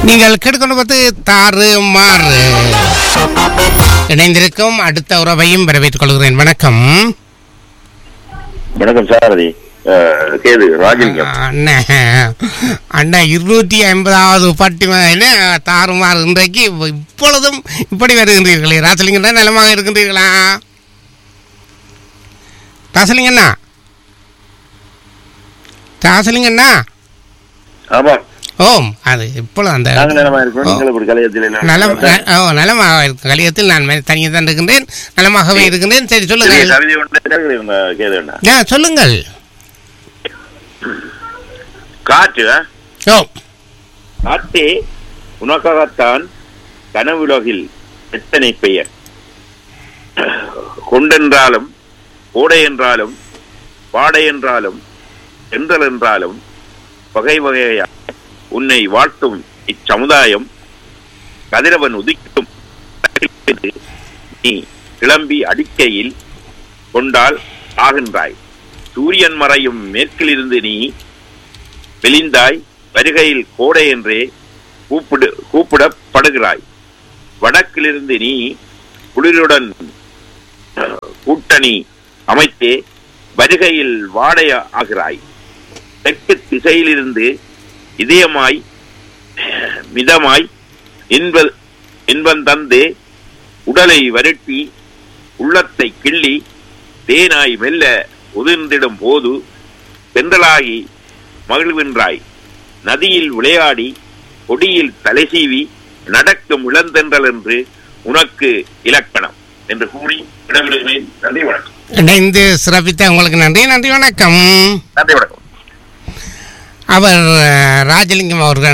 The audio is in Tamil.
நீங்கள் கேட்டுக்கொண்டு பார்த்து தாறு மாறு இணைந்திருக்கும் அடுத்த உறவையும் வரவேற்றுக் கொள்கிறேன் வணக்கம் வணக்கம் சாரதி அஹ், கேது ராஜலிங்கம் அண்ணா அண்ணா இருநூற்றி ஐம்பதாவது பட்டி என்ன தாறுமாறு இன்றைக்கு இப்பொழுதும் இப்படி வருகின்றீர்களே ராசலிங்கண்ணா நலமாக இருக்கின்றீர்களா ராசலிங்கண்ணா ராசலிங்கண்ணா ஆமா ஓம் அது இப்பொழுது அந்த நாங்க நிலமா இருக்கோம் நீங்கள் இப்படி கலையத்தில் நலம் ந- ஓ நலமாக இருக்கும் கலியத்தில் நான் தனியாக தான் இருக்கின்றேன் நலமாகவே இருக்கின்றேன் சரி சொல்லுங்கள் கவிதை ஒன்று இருந்த கேது அண்ணா ஆ சொல்லுங்கள் காற்று ஆ? ஓ காற்றே உனக்காகத்தான் கனவுலகில் எத்தனை பெயர் கொண்டென்றாலும் கோடை என்றாலும் பாடை என்றாலும் தென்றல் என்றாலும் வகை வகையா உன்னை வாழ்த்தும் இச்சமுதாயம் கதிரவன் உதிக்கும் நீ கிளம்பி அடிக்கையில் கொண்டால் ஆகின்றாய் சூரியன் மறையும் மேற்கிலிருந்து நீ வெளிந்தாய் வருகையில் கோடை என்றே கூப்பிடு கூப்பிடப்படுகிறாய் வடக்கிலிருந்து நீ குளிருடன் கூட்டணி அமைத்தே வருகையில் வாடைய ஆகிறாய் தெற்கு திசையிலிருந்து இதயமாய் மிதமாய் இன்ப இன்பம் தந்து உடலை வருட்டி உள்ளத்தை கிள்ளி தேனாய் மெல்ல உதிர்ந்திடும் போது பெண்களாகி மகிழ்கின்றாய் நதியில் விளையாடி கொடியில் தலைசீவி நடக்கும் இளந்தென்றல் என்று உனக்கு இலக்கணம் என்று கூறி விடைபெறுகிறேன் நன்றி வணக்கம் இணைந்து சிறப்பித்த உங்களுக்கு நன்றி நன்றி வணக்கம் நன்றி வணக்கம் அவர் அஹ், ராஜலிங்கம் அவர்கள்